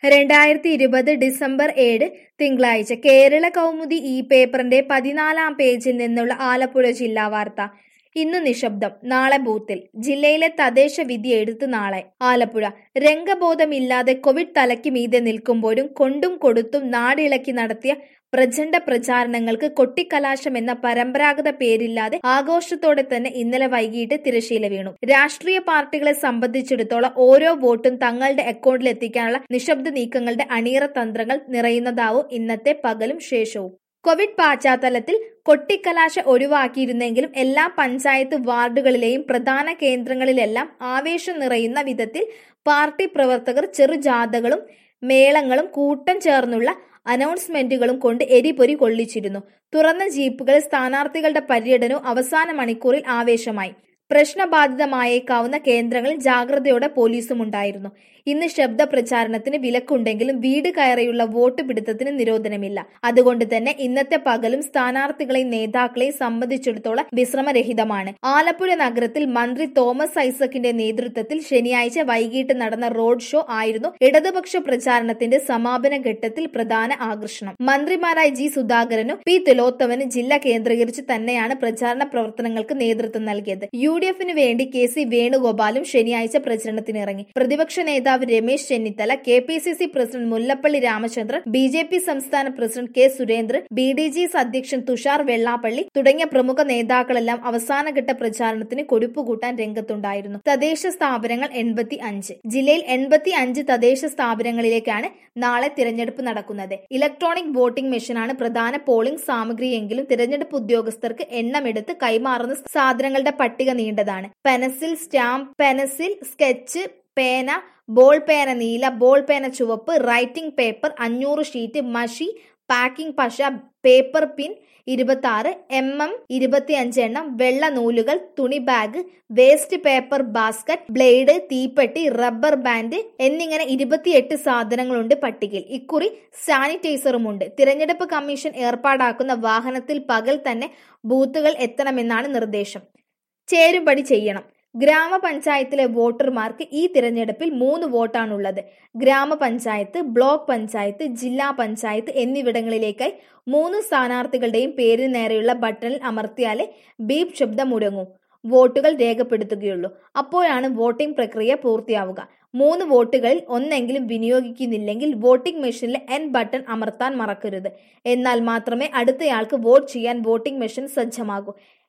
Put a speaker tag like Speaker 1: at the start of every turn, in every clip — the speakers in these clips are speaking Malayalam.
Speaker 1: രണ്ടായിരത്തി ഇരുപത് ഡിസംബർ ഏഴ് തിങ്കളാഴ്ച കേരള കൗമുദി ഈ പേപ്പറിന്റെ പതിനാലാം പേജിൽ നിന്നുള്ള ആലപ്പുഴ ജില്ലാ വാർത്ത ഇന്ന് നിശബ്ദം നാളെ ബൂത്തിൽ ജില്ലയിലെ തദ്ദേശ വിധി എഴുത്ത് നാളെ ആലപ്പുഴ രംഗബോധമില്ലാതെ കോവിഡ് തലയ്ക്ക് മീതെ നിൽക്കുമ്പോഴും കൊണ്ടും കൊടുത്തും നാടിളക്കി നടത്തിയ പ്രചണ്ഡ പ്രചാരണങ്ങൾക്ക് കൊട്ടിക്കലാശം എന്ന പരമ്പരാഗത പേരില്ലാതെ ആഘോഷത്തോടെ തന്നെ ഇന്നലെ വൈകിട്ട് തിരശീല വീണു രാഷ്ട്രീയ പാർട്ടികളെ സംബന്ധിച്ചിടത്തോളം ഓരോ വോട്ടും തങ്ങളുടെ അക്കൗണ്ടിൽ എത്തിക്കാനുള്ള നിശബ്ദ നീക്കങ്ങളുടെ അണിയറ തന്ത്രങ്ങൾ നിറയുന്നതാവും ഇന്നത്തെ പകലും ശേഷവും കോവിഡ് പശ്ചാത്തലത്തിൽ കൊട്ടിക്കലാശ ഒഴിവാക്കിയിരുന്നെങ്കിലും എല്ലാ പഞ്ചായത്ത് വാർഡുകളിലെയും പ്രധാന കേന്ദ്രങ്ങളിലെല്ലാം ആവേശം നിറയുന്ന വിധത്തിൽ പാർട്ടി പ്രവർത്തകർ ചെറുജാഥകളും മേളങ്ങളും കൂട്ടം ചേർന്നുള്ള അനൗൺസ്മെന്റുകളും കൊണ്ട് എരിപൊരി കൊള്ളിച്ചിരുന്നു തുറന്ന ജീപ്പുകളിൽ സ്ഥാനാർത്ഥികളുടെ പര്യടനവും അവസാന മണിക്കൂറിൽ ആവേശമായി പ്രശ്നബാധിതമായേക്കാവുന്ന കേന്ദ്രങ്ങളിൽ ജാഗ്രതയോടെ പോലീസും ഉണ്ടായിരുന്നു ഇന്ന് ശബ്ദ പ്രചാരണത്തിന് വിലക്കുണ്ടെങ്കിലും വീട് കയറിയുള്ള വോട്ട് പിടുത്തത്തിന് നിരോധനമില്ല അതുകൊണ്ട് തന്നെ ഇന്നത്തെ പകലും സ്ഥാനാർത്ഥികളെയും നേതാക്കളെയും സംബന്ധിച്ചിടത്തോളം വിശ്രമരഹിതമാണ് ആലപ്പുഴ നഗരത്തിൽ മന്ത്രി തോമസ് ഐസക്കിന്റെ നേതൃത്വത്തിൽ ശനിയാഴ്ച വൈകിട്ട് നടന്ന റോഡ് ഷോ ആയിരുന്നു ഇടതുപക്ഷ പ്രചാരണത്തിന്റെ സമാപന ഘട്ടത്തിൽ പ്രധാന ആകർഷണം മന്ത്രിമാരായ ജി സുധാകരനും പി തിലോത്തമനും ജില്ല കേന്ദ്രീകരിച്ച് തന്നെയാണ് പ്രചാരണ പ്രവർത്തനങ്ങൾക്ക് നേതൃത്വം നൽകിയത് യു ഡി എഫിന് വേണ്ടി കെ സി വേണുഗോപാലും ശനിയാഴ്ച പ്രചരണത്തിനിറങ്ങി പ്രതിപക്ഷ നേതാവ് Ramesh Chennithala K P C C president Mullappally Ramachandran B J P സംസ്ഥാന president K Surendran B D J S അധ്യക്ഷൻ തുഷാർ വെള്ളാപ്പള്ളി തുടങ്ങിയ പ്രമുഖ നേതാക്കളെല്ലാം അവസാനഘട്ട പ്രചാരണത്തിന് കൊഴുപ്പുകൂട്ടാൻ രംഗത്തുണ്ടായിരുന്നു തദ്ദേശ സ്ഥാപനങ്ങൾ എൺപത്തി അഞ്ച് ജില്ലയിൽ എൺപത്തി അഞ്ച് തദ്ദേശ സ്ഥാപനങ്ങളിലേക്കാണ് നാളെ തിരഞ്ഞെടുപ്പ് നടക്കുന്നത് ഇലക്ട്രോണിക് വോട്ടിംഗ് മെഷീനാണ് പ്രധാന പോളിംഗ് സാമഗ്രിയെങ്കിലും തിരഞ്ഞെടുപ്പ് ഉദ്യോഗസ്ഥർക്ക് എണ്ണമെടുത്ത് കൈമാറുന്ന സാധനങ്ങളുടെ പട്ടിക നീണ്ടതാണ് പെനസിൽ സ്റ്റാമ്പ് പെനസിൽ സ്കെച്ച് പേന ബോൾ പേന നീല ബോൾ പേന ചുവപ്പ് റൈറ്റിംഗ് പേപ്പർ അഞ്ഞൂറ് ഷീറ്റ് മഷി പാക്കിംഗ് പശ പേപ്പർ പിൻ ഇരുപത്തി ആറ് എം എം ഇരുപത്തിയഞ്ച് എണ്ണം വെള്ള നൂലുകൾ തുണി bag waste paper basket blade തീപ്പെട്ടി റബ്ബർ ബാൻഡ് എന്നിങ്ങനെ ഇരുപത്തിയെട്ട് സാധനങ്ങളുണ്ട് പട്ടികയിൽ ഇക്കുറി സാനിറ്റൈസറുമുണ്ട് തിരഞ്ഞെടുപ്പ് കമ്മീഷൻ ഏർപ്പാടാക്കുന്ന വാഹനത്തിൽ പകൽ തന്നെ ബൂത്തുകൾ എത്തണമെന്നാണ് നിർദ്ദേശം ചേരുപടി ചെയ്യണം ഗ്രാമപഞ്ചായത്തിലെ വോട്ടർമാർക്ക് ഈ തിരഞ്ഞെടുപ്പിൽ മൂന്ന് വോട്ടാണുള്ളത് ഗ്രാമപഞ്ചായത്ത് ബ്ലോക്ക് പഞ്ചായത്ത് ജില്ലാ പഞ്ചായത്ത് എന്നിവിടങ്ങളിലേക്കായി മൂന്ന് സ്ഥാനാർത്ഥികളുടെയും പേരിന് നേരെയുള്ള ബട്ടണിൽ അമർത്തിയാലേ ബീപ് ശബ്ദം മുടങ്ങൂ വോട്ടുകൾ രേഖപ്പെടുത്തുകയുള്ളൂ അപ്പോഴാണ് വോട്ടിംഗ് പ്രക്രിയ പൂർത്തിയാവുക മൂന്ന് വോട്ടുകളിൽ ഒന്നെങ്കിലും വിനിയോഗിക്കുന്നില്ലെങ്കിൽ വോട്ടിംഗ് മെഷീനിലെ എൻ ബട്ടൺ അമർത്താൻ മറക്കരുത് എന്നാൽ മാത്രമേ അടുത്തയാൾക്ക് വോട്ട് ചെയ്യാൻ വോട്ടിംഗ് മെഷീൻ സജ്ജമാകൂ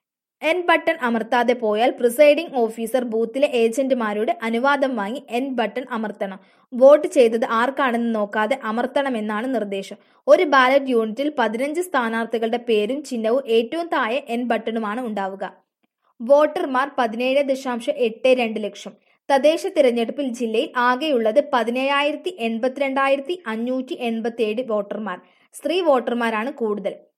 Speaker 1: എൻ ബട്ടൺ അമർത്താതെ പോയാൽ പ്രിസൈഡിംഗ് ഓഫീസർ ബൂത്തിലെ ഏജന്റുമാരോട് അനുവാദം വാങ്ങി എൻ ബട്ടൺ അമർത്തണം വോട്ട് ചെയ്തത് ആർക്കാണെന്ന് നോക്കാതെ അമർത്തണമെന്നാണ് നിർദ്ദേശം ഒരു ബാലറ്റ് യൂണിറ്റിൽ പതിനഞ്ച് സ്ഥാനാർത്ഥികളുടെ പേരും ചിഹ്നവും ഏറ്റവും താഴെ എൻ ബട്ടണുമാണ് ഉണ്ടാവുക വോട്ടർമാർ പതിനേഴ് ദശാംശം എട്ട് രണ്ട് ലക്ഷം തദ്ദേശ തിരഞ്ഞെടുപ്പിൽ ജില്ലയിൽ ആകെയുള്ളത് പതിനേഴായിരത്തി എൺപത്തിരണ്ടായിരത്തി അഞ്ഞൂറ്റി എൺപത്തി ഏഴ് വോട്ടർമാർ സ്ത്രീ വോട്ടർമാരാണ് കൂടുതൽ